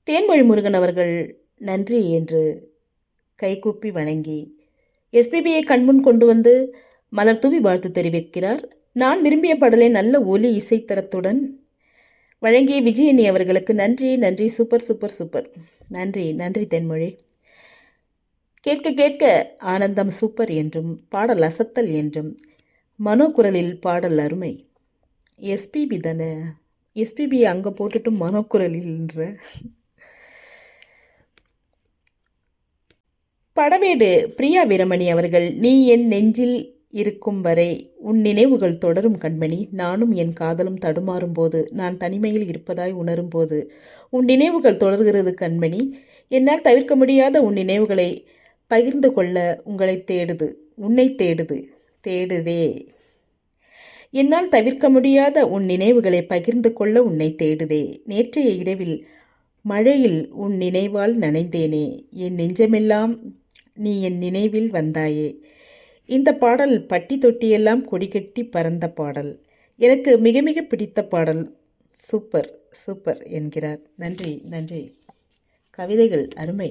தேன்மொழி முருகன் அவர்கள் நன்றி என்று கைகூப்பி வணங்கி எஸ்பிபியை கண்முன் கொண்டு வந்து மலர் தூவி வாழ்த்து தெரிவிக்கிறார் நான் விரும்பிய பாடலை நல்ல ஒலி இசைத்தரத்துடன் வழங்கிய விஜயனி அவர்களுக்கு நன்றி நன்றி சூப்பர் சூப்பர் சூப்பர் நன்றி நன்றி தென்மொழி கேட்க கேட்க ஆனந்தம் சூப்பர் என்றும் பாடல் அசத்தல் என்றும் மனோ குரலில் பாடல் அருமை எஸ்பிபி தானே எஸ்பிபி அங்கே போட்டுட்டு மனோ குரலில்ன்ற படவேடு பிரியா வீரமணி அவர்கள் நீ என் நெஞ்சில் இருக்கும் வரை உன் நினைவுகள் தொடரும் கண்மணி நானும் என் காதலும் தடுமாறும் போது நான் தனிமையில் இருப்பதாய் உணரும் போது உன் நினைவுகள் தொடர்கிறது கண்மணி என்னால் தவிர்க்க முடியாத உன் நினைவுகளை பகிர்ந்து கொள்ள உங்களை தேடுது உன்னை தேடுது தேடுதே என்னால் தவிர்க்க முடியாத உன் நினைவுகளை பகிர்ந்து கொள்ள உன்னை தேடுதே நேற்றைய இரவில் மழையில் உன் நினைவால் நனைந்தேனே என் நெஞ்சமெல்லாம் நீ என் நினைவில் வந்தாயே இந்த பாடல் பட்டி தொட்டியெல்லாம் கொடிகட்டி பறந்த பாடல் எனக்கு மிக மிக பிடித்த பாடல் சூப்பர் சூப்பர் என்கிறார் நன்றி நன்றி கவிதைகள் அருமை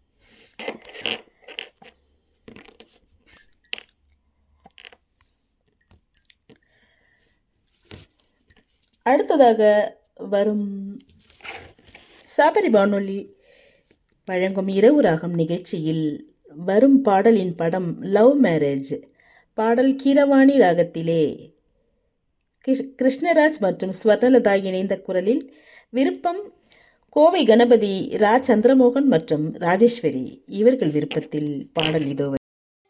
அடுத்ததாக வரும் சாபரி வானொலி வழங்கும் இரவு ராகம் நிகழ்ச்சியில் வரும் பாடலின் படம் லவ் மேரேஜ் பாடல் கீரவாணி ராகத்திலே கிருஷ் கிருஷ்ணராஜ் மற்றும் ஸ்வர்ணலதா இணைந்த குரலில் விருப்பம் கோவை கணபதி ரா சந்திரமோகன் மற்றும் ராஜேஸ்வரி இவர்கள் விருப்பத்தில் பாடல் இதோ